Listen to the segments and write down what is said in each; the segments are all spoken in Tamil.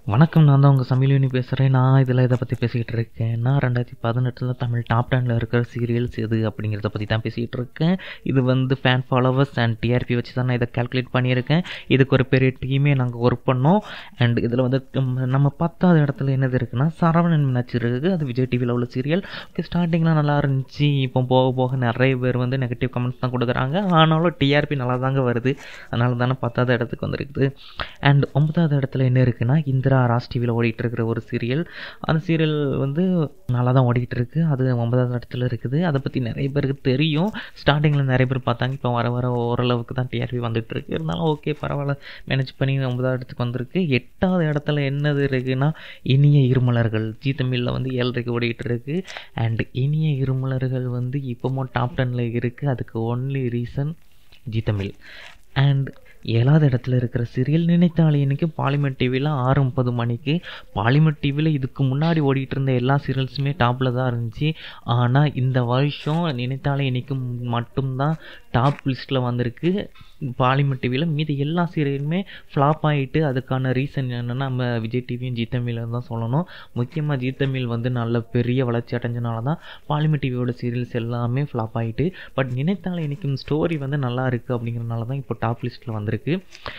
வணக்கம் நான் தான் உங்கள் சமையலினி பேசுகிறேன் நான் இதில் இதை பற்றி பேசிக்கிட்டு இருக்கேன் நான் ரெண்டாயிரத்தி பதினெட்டில் தமிழ் டாப் டெனில் இருக்கிற சீரியல்ஸ் எது அப்படிங்கிறத பற்றி தான் பேசிக்கிட்டு இருக்கேன் இது வந்து ஃபேன் ஃபாலோவர்ஸ் அண்ட் டிஆர்பி வச்சு தான் நான் இதை கால்குலேட் பண்ணியிருக்கேன் இதுக்கு ஒரு பெரிய டீமே நாங்கள் ஒர்க் பண்ணோம் அண்ட் இதில் வந்து நம்ம- நம்ம பத்தாவது இடத்துல என்னது இருக்குன்னா சரவணன் மீனாட்சி இருக்குது அது விஜய் டிவியில் உள்ள சீரியல் ஓகே ஸ்டார்டிங்லாம் நல்லா இருந்துச்சு இப்போ போக போக நிறைய பேர் வந்து நெகட்டிவ் கமெண்ட்ஸ் தான் கொடுக்குறாங்க ஆனாலும் டிஆர்பி நல்லா தாங்க வருது அதனால தானே பத்தாவது இடத்துக்கு வந்திருக்குது அண்ட் ஒன்பதாவது இடத்துல என்ன இருக்குன்னா இந்திரா ராஸ் டிவியில் ஓடிட்டு இருக்கிற ஒரு சீரியல் அந்த சீரியல் வந்து நல்லா தான் ஓடிட்டு இருக்கு அது ஒன்பதாவது இடத்துல இருக்குது அதை பற்றி நிறைய பேருக்கு தெரியும் ஸ்டார்டிங்கில் நிறைய பேர் பார்த்தாங்க இப்போ வர வர ஓரளவுக்கு தான் டிஆர்பி வந்துட்டு இருக்கு இருந்தாலும் ஓகே பரவாயில்ல மேனேஜ் பண்ணி ஒன்பதாவது இடத்துக்கு வந்திருக்கு எட்டாவது இடத்துல என்னது இருக்குன்னா இனிய இருமலர்கள் ஜி தமிழில் வந்து ஏழரைக்கு ஓடிட்டு இருக்கு அண்ட் இனிய இருமலர்கள் வந்து இப்போவும் டாப் டென்னில் இருக்குது அதுக்கு only reason Zee Tamil and ஏழாவது இடத்துல இருக்கிற சீரியல் நினைத்தாலே இன்னைக்கு பாலிமர் டிவியில் ஆறு முப்பது மணிக்கு பாலிமர் டிவியில் இதுக்கு முன்னாடி ஓடிட்டு இருந்த எல்லா சீரியல்ஸுமே டாப்பில் தான் இருந்துச்சு ஆனால் இந்த வருஷம் நினைத்தாலே இன்னைக்கு மட்டும்தான் டாப் லிஸ்ட்டில் வந்திருக்கு பாலிமர் டிவியில் மீதி எல்லா சீரியலுமே ஃப்ளாப் ஆகிட்டு அதுக்கான ரீசன் என்னென்னா நம்ம விஜய் டிவியும் ஜி தமிழில் தான் சொல்லணும் முக்கியமாக ஜி தமிழ் வந்து நல்ல பெரிய வளர்ச்சி அடைஞ்சனால தான் பாலிமர் டிவியோட சீரியல்ஸ் எல்லாமே ஃப்ளாப் ஆகிட்டு பட் நினைத்தாலே இன்னைக்கு ஸ்டோரி வந்து நல்லா இருக்குது அப்படிங்கிறனால தான் இப்போ டாப் லிஸ்ட்டில் வந்திருக்கு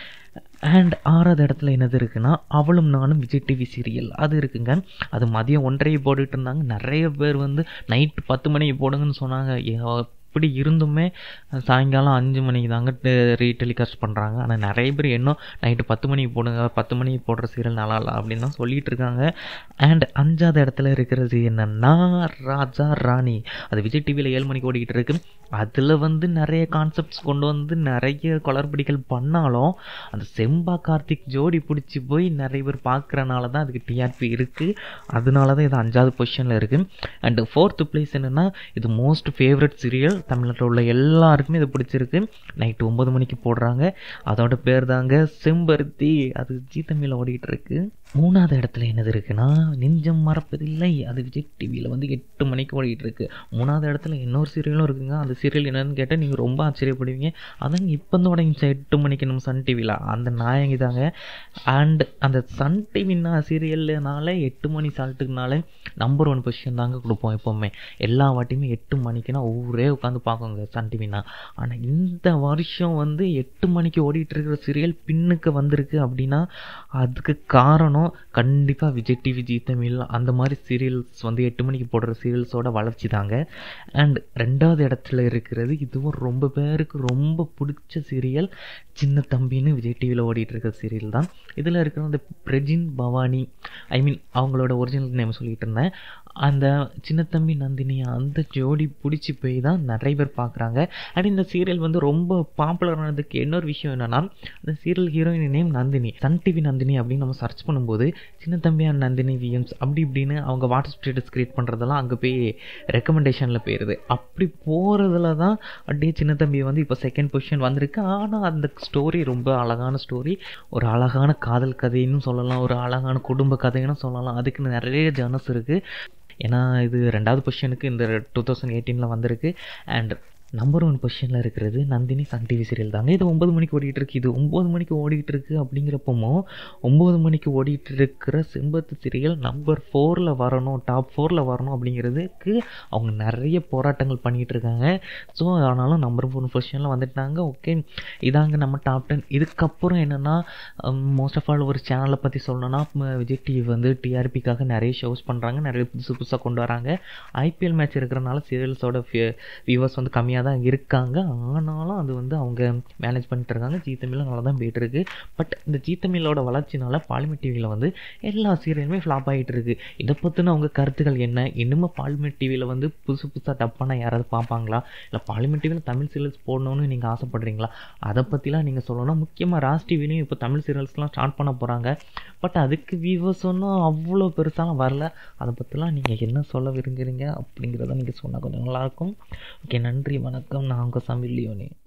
அண்ட் ஆறாவது இடத்துல என்னது இருக்குன்னா அவளும் நானும் விஜய் டிவி சீரியல் அது இருக்குங்க அது மதியம் ஒன்றரை போட்டுட்டு இருந்தாங்க நிறைய பேர் வந்து நைட்டு பத்து மணிக்கு போடுங்கன்னு சொன்னாங்க ஏ- அப்படி இருந்துமே சாயங்காலம் அஞ்சு மணிக்கு தாங்க ரீடெலிகாஸ்ட் பண்ணுறாங்க ஆனால் நிறைய பேர் இன்னும் நைட்டு பத்து மணிக்கு போடுங்க பத்து மணிக்கு போடுற சீரியல் நல்லா இல்லை அப்படின்னு தான் சொல்லிட்டு இருக்காங்க அண்ட் அஞ்சாவது இடத்துல இருக்கிறது என்னன்னா ராஜா ராணி அது விஜய் டிவியில் ஏழு மணிக்கு ஓடிக்கிட்டு இருக்கு அதில் வந்து நிறைய கான்செப்ட்ஸ் கொண்டு வந்து நிறைய குளறுபடிகள் பண்ணாலும் அந்த செம்பா கார்த்திக் ஜோடி பிடிச்சி போய் நிறைய பேர் பார்க்குறனால தான் அதுக்கு டிஆர்பி இருக்குது அதனால தான் இது அஞ்சாவது பொசிஷனில் இருக்குது அண்ட் ஃபோர்த்து பிளேஸ் என்னென்னா இது மோஸ்ட் ஃபேவரட் சீரியல் தமிழ்நாட்டில் உள்ள எல்லாருக்குமே இது பிடிச்சிருக்கு நைட்டு ஒம்பது மணிக்கு போடுறாங்க அதோட பேர் தாங்க செம்பருத்தி அது ஜி தமிழில் ஓடிட்டு இருக்கு மூணாவது இடத்துல என்னது இருக்குன்னா நெஞ்சம் மறப்பதில்லை அது விஜய் டிவியில் வந்து எட்டு மணிக்கு ஓடிட்டு இருக்கு மூணாவது இடத்துல இன்னொரு சீரியலும் இருக்குங்க அந்த சீரியல் என்னன்னு கேட்டால் நீங்கள் ரொம்ப ஆச்சரியப்படுவீங்க அதாங்க இப்போ தான் தொடங்கிச்சு எட்டு மணிக்கு நம்ம சன் டிவியில் அந்த நாயகி தாங்க அண்ட் அந்த சன் டிவின்னா சீரியல்னால எட்டு மணி சால்ட்டுக்குனால நம்பர் ஒன் பொசிஷன் தாங்க கொடுப்போம் எப்போவுமே எல்லா வாட்டியுமே எட்டு மணிக்குனா ஊரே உட்காந்து பார்க்குங்க சன் டிவினா ஆனால் இந்த வருஷம் வந்து எட்டு மணிக்கு ஓடிட்டு இருக்கிற சீரியல் பின்னுக்கு வந்திருக்கு அப்படின்னா அதுக்கு காரணம் கண்டிப்பாக விஜய் டிவி ஜி தமிழ் அந்த மாதிரி சீரியல்ஸ் வந்து எட்டு மணிக்கு போடுற சீரியல்ஸோட வளர்ச்சி தாங்க அண்ட் ரெண்டாவது இடத்துல இருக்கிறது இதுவும் ரொம்ப பேருக்கு ரொம்ப பிடிச்ச சீரியல் சின்ன தம்பின்னு விஜய் டிவியில் ஓடிட்டு இருக்கிற சீரியல் தான் இதில் இருக்கிற அந்த பிரஜின் பவானி ஐ மீன் அவங்களோட ஒரிஜினல் நேம் சொல்லிட்டு இருந்தேன் அந்த சின்ன தம்பி நந்தினி அந்த ஜோடி பிடிச்சி போய் தான் நிறைய பேர் பார்க்குறாங்க அண்ட் இந்த சீரியல் வந்து ரொம்ப பாப்புலர் ஆனதுக்கு இன்னொரு விஷயம் என்னன்னா அந்த serial heroine name Nandini Sun TV Nandini அப்படின்னு நம்ம சர்ச் பண்ணும்போது சின்ன தம்பி அண்ட் நந்தினி விஎம்ஸ் அப்படி இப்படின்னு அவங்க வாட்ஸ்அப் ஸ்டேட்டஸ் கிரியேட் பண்ணுறதெல்லாம் அங்கே போய் ரெக்கமெண்டேஷனில் போயிடுது அப்படி போகிறதுல தான் அப்படியே சின்ன தம்பி வந்து இப்போ செகண்ட் பொசிஷன் வந்திருக்கு ஆனால் அந்த ஸ்டோரி ரொம்ப அழகான ஸ்டோரி ஒரு அழகான காதல் கதைன்னு சொல்லலாம் ஒரு அழகான குடும்ப கதைன்னு சொல்லலாம் அதுக்கு நிறைய ஜர்னஸ் இருக்குது ஏன்னா இது ரெண்டாவது பொசிஷனுக்கு இந்த டூ தௌசண்ட் எயிட்டீனில் வந்திருக்கு அண்ட் நம்பர் ஒன் பொசிஷனில் இருக்கிறது நந்தினி சன் டிவி சீரியல் தாங்க இது ஒம்பது மணிக்கு ஓடிட்டு இருக்கு இது ஒம்பது மணிக்கு ஓடிட்டு இருக்கு அப்படிங்கிறப்பமோ ஒம்பது மணிக்கு ஓடிட்டு இருக்கிற செம்பத்து சீரியல் நம்பர் ஃபோரில் வரணும் டாப் ஃபோரில் வரணும் அப்படிங்கிறதுக்கு அவங்க நிறைய போராட்டங்கள் பண்ணிகிட்டு இருக்காங்க ஸோ ஆனாலும் நம்பர் ஃபோர் பொசிஷனில் வந்துட்டாங்க ஓகே இதாங்க நம்ம டாப் டென் இதுக்கப்புறம் என்னென்னா மோஸ்ட் ஆஃப் ஆல் ஒரு சேனலை பற்றி சொல்லணும்னா ம, விஜய் டிவி வந்து டிஆர்பிக்காக நிறைய ஷோஸ் பண்ணுறாங்க நிறைய புதுசு புதுசாக கொண்டு வராங்க ஐபிஎல் மேட்ச் இருக்கிறனால சீரியல்ஸோட வியூவர்ஸ் வந்து கம்மியாக தான் இருக்காங்க ஆனாலும் அது வந்து அவங்க மேனேஜ் பண்ணிட்டு இருக்காங்க ஜி தமிழில் நல்லா தான் போயிட்டு இருக்கு பட் இந்த ஜி தமிழோட வளர்ச்சினால பாலிமெட் டிவியில் வந்து எல்லா சீரியலுமே ஃப்ளாப் ஆகிட்டு இருக்கு இதை பற்றின அவங்க கருத்துக்கள் என்ன இன்னுமே பாலிமெட் டிவியில் வந்து புதுசு புதுசாக டப்பானா யாராவது பார்ப்பாங்களா இல்லை பாலிமெட் டிவியில் தமிழ் சீரியல்ஸ் போடணும்னு நீங்கள் ஆசைப்படுறீங்களா அதை பற்றிலாம் நீங்கள் சொல்லணும் முக்கியமாக ராஸ் டிவிலையும் இப்போ தமிழ் சீரியல்ஸ்லாம் ஸ்டார்ட் பண்ண போகிறாங்க பட் அதுக்கு வியூவர்ஸ் ஒன்றும் அவ்வளோ பெருசாலாம் வரல அதை பற்றிலாம் நீங்கள் என்ன சொல்ல விரும்புகிறீங்க அப்படிங்கிறத நீங்கள் சொன்னால் கொஞ்சம் நல்லாயிருக்கும் ஓகே நன்றி வணக்கம் நான் உங்கள் சமில் லியோனி